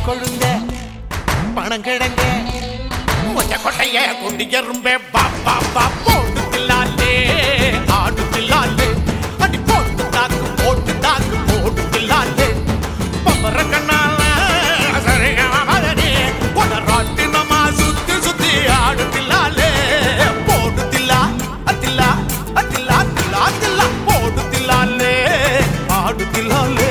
கொழுந்த பணங்கிழங்க மொச்ச கொட்டைய கொண்டு எறும்பே பா பா பா போட்டு தில்லாலே ஆடு தில்லாலே அடி போட்டு தாக்கு போட்டு தாக்கு போட்டு தில்லாலே பம்பர கண்ணால சரிகமபதனி உடராட்டி நம்ம சுத்தி சுத்தி ஆடு தில்லாலே போடு தில்லா அத்தில்லா அத்தில்லா தில்லா தில்லா போடு தில்லாலே ஆடு தில்லாலே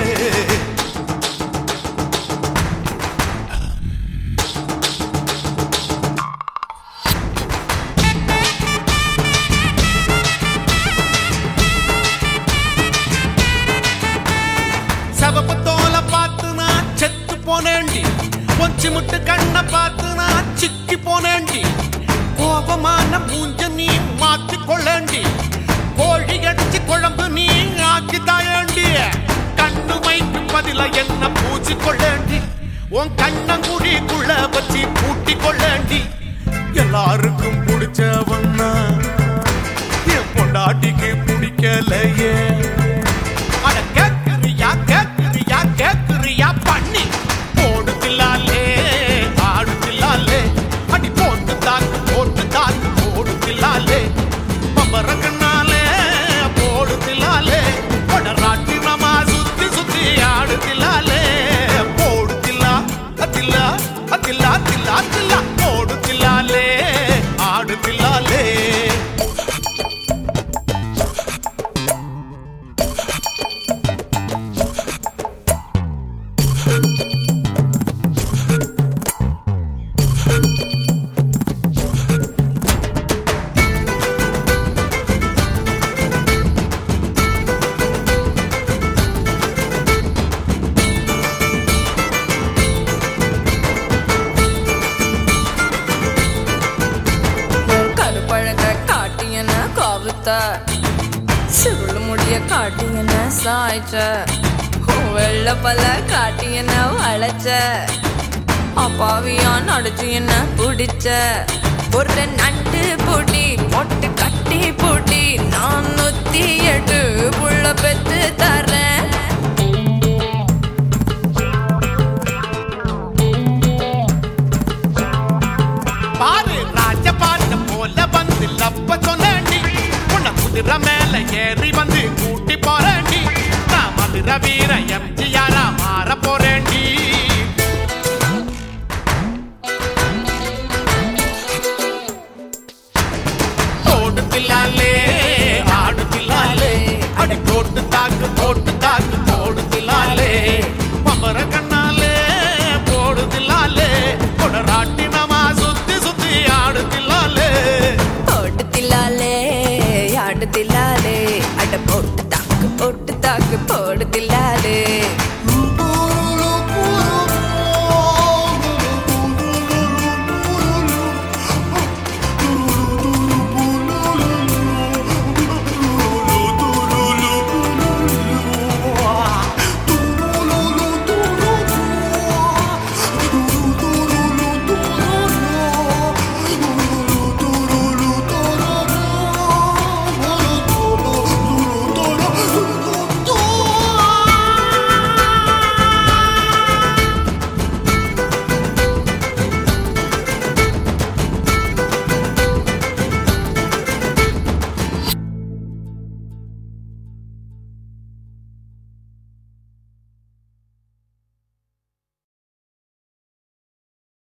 சவப்பு தோலை பார்த்து நான் செத்து போனேண்டி பொஞ்சி முட்டு கண்ணை பார்த்து நான் சிக்கி போனேண்டி கோபமான மூஞ்ச நீ மாத்தி கொள்ளேண்டி கோழி அடிச்சு குழம்பு நீ ஆக்கி தாயேண்டி கண்ணு மைக்கு பதில என்ன பூச்சி கொள்ளேண்டி உன் கண்ணங்குடிக்குள்ள வச்சு பூட்டி கொள்ளேண்டி எல்லாருக்கும் பிடிச்சவன்னா என் பொண்டாட்டிக்கு பிடிக்கலையே அட கேக்குறியா கேக்குறியா கேக்குறியா பண்ணி போடு தில்லாலே ஆடு தில்லாலே அடி போட்டு தாக்கு போட்டு தாக்கு போடு தில்லாலே பம்பர கண்ணாலே போடு தில்லாலே கொடராட்டி நமா சுத்தி சுத்தி ஆடு தில்லாலே போடு தில்லா அத்தில்லா அத்தில்லா தில்லா தில்லா போடு தில்லாலே ஆடு தில்லாலே கருப்பழக காட்டி என்ன கவுத்த சுருள் முடிய காட்டி என்ன சாய்ச்ச உன் வெள்ள பல காட்டி என்ன வளைச்ச அப்பாவியா நடிச்சு என்ன பிடிச்ச ஒரு நண்டு பூட்டி மொட்டு கட்டி பூட்டி நான் நூத்தி எட்டு புள்ள பெத்து தரேன் பாரு ராஜ பாட்ட போல வந்து லப்ப சொன்னி உன்னை குதிரை மேல ஏறி வந்து கூட்டி போறேன்டி நான் மதுர வீர எம்ஜிஆரா மாற போறேன்டி ஓடு தில்லாலே ஆடு தில்லாலே அடி போட்டு தாக்கு போட்டு தாக்கு போடு தில்லாலே பம்பர கண்ணாலே போடு தில்லாலே கொடராட்டி நமா சுத்தி சுத்தி ஆடு தில்லாலே ஓடு தில்லாலே ஆடு தில்லாலே